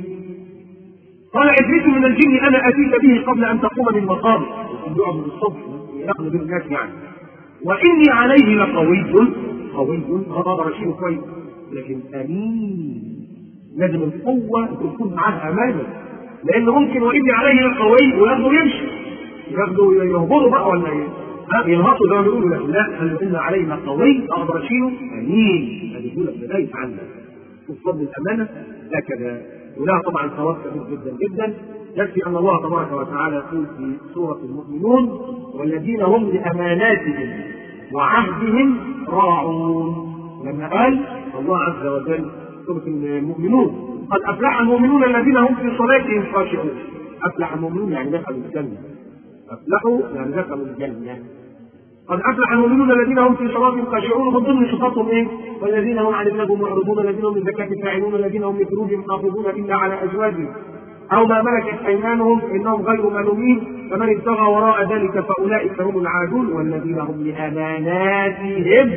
قال عفريت من الجن انا اتيك به قبل ان تقوم من مقامك يقعد بالصبح يقضي بالناس يعني واني عليه لقوي قوي غضب رشيد كويس لكن امين لازم القوه تكون معاها امانه لان ممكن واني عليه لقوي وياخده يمشي ياخده يهبطه بقى ولا ايه؟ ينهضوا زي ما بيقولوا لكن لا قال ان علينا قوي اقدر اشيله امين هذه يقول لك بدايه عنك فضل الامانه هكذا ولها طبعا ثواب كبير جدا جدا يكفي ان الله تبارك وتعالى يقول في سوره المؤمنون والذين هم لاماناتهم وعهدهم راعون لما قال الله عز وجل سوره المؤمنون قد افلح المؤمنون الذين هم في صلاتهم خاشعون افلح المؤمنون يعني دخلوا الجنه افلحوا يعني دخلوا الجنه قد افلح المؤمنون الذين هم في صلاتهم خاشعون ومن ضمن صفاتهم ايه؟ والذين هم عن اللغو معرضون الذين هم للزكاة فاعلون الذين هم لفروجهم حافظون الا على ازواجهم او ما ملكت ايمانهم فانهم غير ملومين فمن ابتغى وراء ذلك فاولئك هم العادون والذين هم لاماناتهم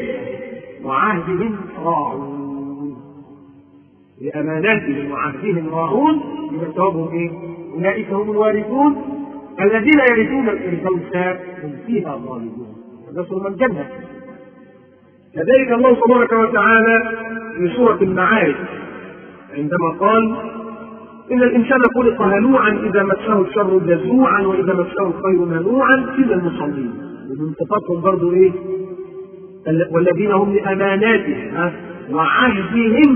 وعهدهم راعون لاماناتهم وعهدهم راعون يبقى ثوابهم ايه؟ اولئك هم الوارثون الذين يرثون الفردوس هم فيها خالدون نصر من جنة كذلك الله تبارك وتعالى في سورة المعارف عندما قال إن الإنسان خلق هلوعا إذا مسه الشر جزوعا وإذا مسه الخير منوعا إلا المصلين ومن صفاتهم برضه إيه؟ والذين هم لأماناتهم وعهدهم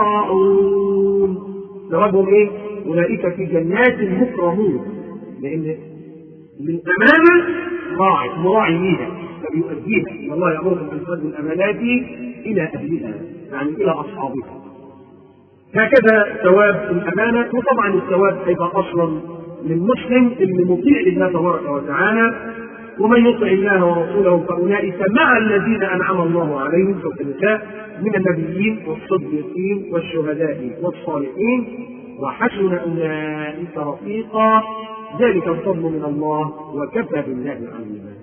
راعون جوابهم إيه؟ أولئك في جنات مكرمون لأن الأمانة راعي مراعي ليها فبيؤديها ان الله يامركم ان تؤدوا الامانات الى اهلها يعني الى اصحابها هكذا ثواب الامانه وطبعا الثواب هيبقى اصلا للمسلم اللي مطيع لله تبارك وتعالى ومن يطع الله ورسوله فاولئك مع الذين انعم الله عليهم سوره النساء من النبيين والصديقين والشهداء والصالحين وحسن اولئك رفيقا ذلك الفضل من الله وكفى بالله عليما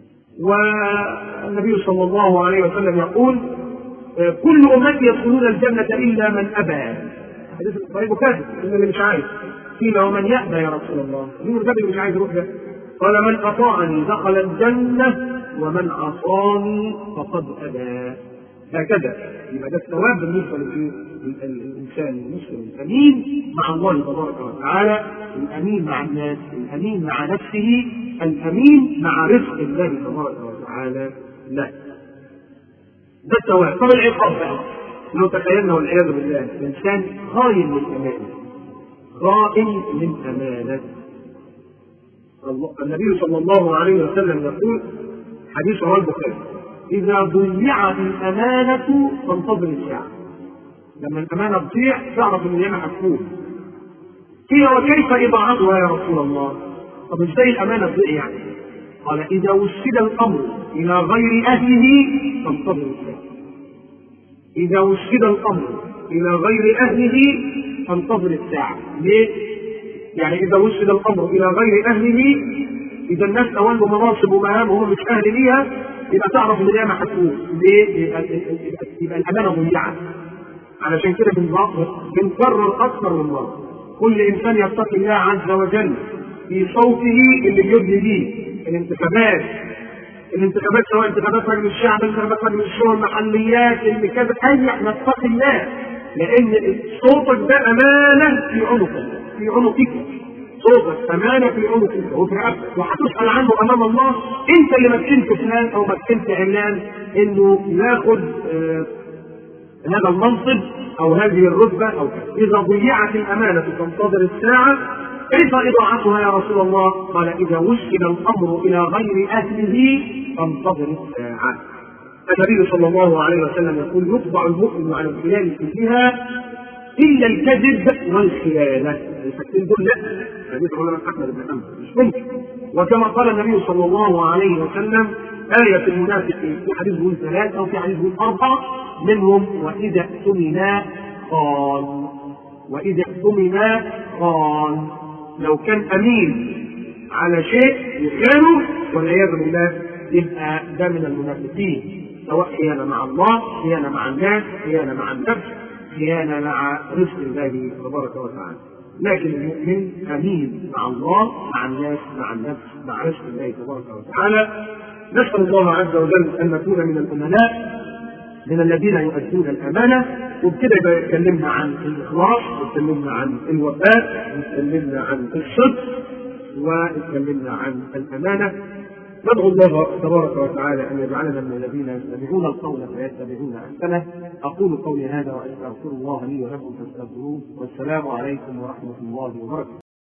والنبي صلى الله عليه وسلم يقول كل امتي يدخلون الجنه الا من ابى حديث صحيح البخاري اللي مش عايز قيل ومن يأبى يا رسول الله مين الراجل مش عايز يروح ده قال من اطاعني دخل الجنه ومن عصاني فقد ابى هكذا يبقى ده الثواب بالنسبه للانسان المسلم الامين مع الله تبارك وتعالى الامين مع الناس الامين مع نفسه الامين مع رزق الله تبارك وتعالى له ده الثواب طب العقاب بقى لو تخيلنا والعياذ بالله الانسان خاين للامانه خائن للامانه النبي صلى الله عليه وسلم يقول حديث رواه البخاري إذا ضيعت الأمانة فانتظر الساعة. لما الأمانة تضيع تعرف إن اليمن هتكون. قيل وكيف إضاعتها يا رسول الله؟ طب إزاي الأمانة تضيع يعني؟ قال إذا وسد الأمر إلى غير أهله فانتظر الساعة. إذا وسد الأمر إلى غير أهله فانتظر الساعة. ليه؟ يعني إذا وسد الأمر إلى غير أهله إذا الناس أولوا مناصب ومهام وهم مش أهل ليها يبقى تعرف ان القيامه هتكون ليه؟ يبقى, يبقى الامانه ضيعت علشان كده بنكرر اكثر من مره كل انسان يتقي الله عز وجل في صوته اللي بيدلي بيه الانتخابات الانتخابات سواء انتخابات مجلس الشعب انتخابات مجلس الشورى المحليات اللي كذا اي نتقي الله لان صوتك ده امانه في عنقك في عنقك صوتك امانه في عنقك وفي رقبتك وهتسال عنه امام الله انت اللي مكنت فلان او مكنت علان انه ياخذ آه هذا المنصب او هذه الرتبه او اذا ضيعت الامانه تنتظر الساعه كيف اضاعتها يا رسول الله؟ قال اذا وسد الامر الى غير اهله فانتظر الساعه. النبي صلى الله عليه وسلم يقول يطبع المؤمن على الخلال كلها الا الكذب والخيانه. الحاجتين دول لا حديث علماء احمد بن حنبل مش ممكن. وكما قال النبي صلى الله عليه وسلم آية المنافق في حديث يقول ثلاث أو في حديث يقول أربعة منهم وإذا اؤتمنا خان وإذا اؤتمنا خان لو كان أمين على شيء يخانه والعياذ بالله يبقى ده من المنافقين سواء خيانة مع الله خيانة مع الناس خيانة مع النفس خيانة مع رزق الله تبارك وتعالى لكن المؤمن امين مع الله مع الناس مع النفس مع رزق الله تبارك وتعالى نسال الله عز وجل ان نكون من الامناء من الذين يؤدون الامانه وبكده يبقى اتكلمنا عن الاخلاص واتكلمنا عن الوفاء واتكلمنا عن الصدق واتكلمنا عن الامانه ندعو الله تبارك وتعالى ان يجعلنا من الذين يستمعون القول فيتبعون احسنه اقول قولي هذا واستغفر الله لي ولكم فاستغفروه والسلام عليكم ورحمه الله وبركاته